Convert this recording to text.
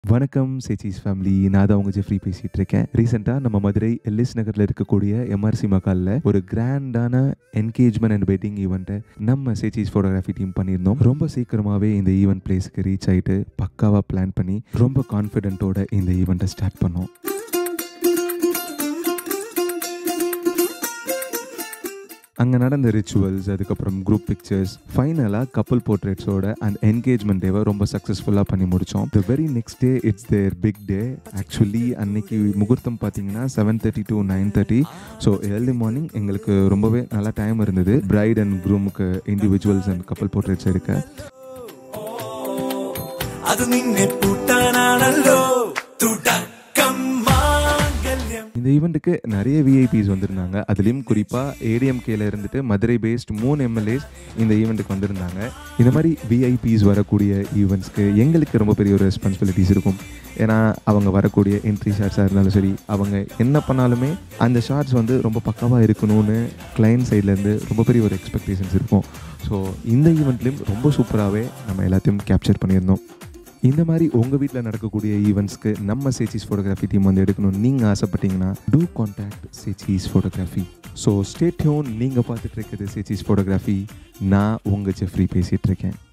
வணக்கம் சேச்சிஸ் ஃபேமிலி நான் தான் உங்கள் ஜெஃப்ரி பேசிகிட்டு இருக்கேன் ரீசெண்டாக நம்ம மதுரை எல்லிஸ் நகரில் இருக்கக்கூடிய எம்ஆர்சி மக்காலில் ஒரு கிராண்டான என்கேஜ்மெண்ட் அண்ட் வெட்டிங் ஈவெண்ட்டை நம்ம சேச்சிஸ் ஃபோட்டோகிராஃபி டீம் பண்ணியிருந்தோம் ரொம்ப சீக்கிரமாகவே இந்த ஈவெண்ட் பிளேஸ்க்கு ரீச் ஆகிட்டு பக்காவாக பிளான் பண்ணி ரொம்ப கான்ஃபிடென்ட்டோட இந்த ஈவெண்ட்டை ஸ்டார்ட் பண்ணோம் அங்கே நடந்த ரிச்சுவல்ஸ் அதுக்கப்புறம் குரூப் பிக்சர்ஸ் ஃபைனலாக கப்பல் போர்ட்ரேட்ஸோட அண்ட் என்கேஜ்மெண்ட் டேவை ரொம்ப சக்ஸஸ்ஃபுல்லாக பண்ணி முடித்தோம் the very next day it's their big day actually அன்னைக்கு முகூர்த்தம் பார்த்தீங்கன்னா seven thirty to nine thirty so early morning எங்களுக்கு ரொம்பவே நல்ல டைம் இருந்தது பிரைட் அண்ட் க்ரூமுக்கு இண்டிவிஜுவல்ஸ் அண்ட் கப்பல் போர்ட்ரேட்ஸ் எடுக்க ಅದು ನಿನ್ನೆ ಪುಟ್ಟನಾಣಲ್ಲೋ ತುಟಕಂ ಮಾಂಗಲ್ಯಂ இந்த ஈவெண்ட்டுக்கு நிறைய விஐபிஸ் வந்திருந்தாங்க அதுலேயும் குறிப்பாக ஏடிஎம்கேல இருந்துட்டு மதுரை பேஸ்ட் மூணு எம்எல்ஏஸ் இந்த ஈவெண்ட்டுக்கு வந்திருந்தாங்க இந்த மாதிரி விஐபிஸ் வரக்கூடிய ஈவெண்ட்ஸ்க்கு எங்களுக்கு ரொம்ப பெரிய ஒரு ரெஸ்பான்சிபிலிட்டிஸ் இருக்கும் ஏன்னா அவங்க வரக்கூடிய என்ட்ரி ஷார்ட்ஸாக இருந்தாலும் சரி அவங்க என்ன பண்ணாலுமே அந்த ஷார்ட்ஸ் வந்து ரொம்ப பக்காவாக இருக்கணும்னு கிளைண்ட் சைட்லேருந்து ரொம்ப பெரிய ஒரு எக்ஸ்பெக்டேஷன்ஸ் இருக்கும் ஸோ இந்த ஈவெண்ட்லேயும் ரொம்ப சூப்பராகவே நம்ம எல்லாத்தையும் கேப்சர் பண்ணியிருந்தோம் இந்த மாதிரி உங்கள் வீட்டில் நடக்கக்கூடிய ஈவெண்ட்ஸ்க்கு நம்ம சேச்சிஸ் ஃபோட்டோகிராஃபி டீம் வந்து எடுக்கணும்னு நீங்கள் ஆசைப்பட்டீங்கன்னா to contact Chechi's photography so stay tuned நீங்கள் பார்த்துட்டு இருக்கிறது சேச்சிஸ் ஃபோட்டோகிராஃபி நான் உங்கள் ஜெஃப்ரி பேசிகிட்டு இருக்கேன்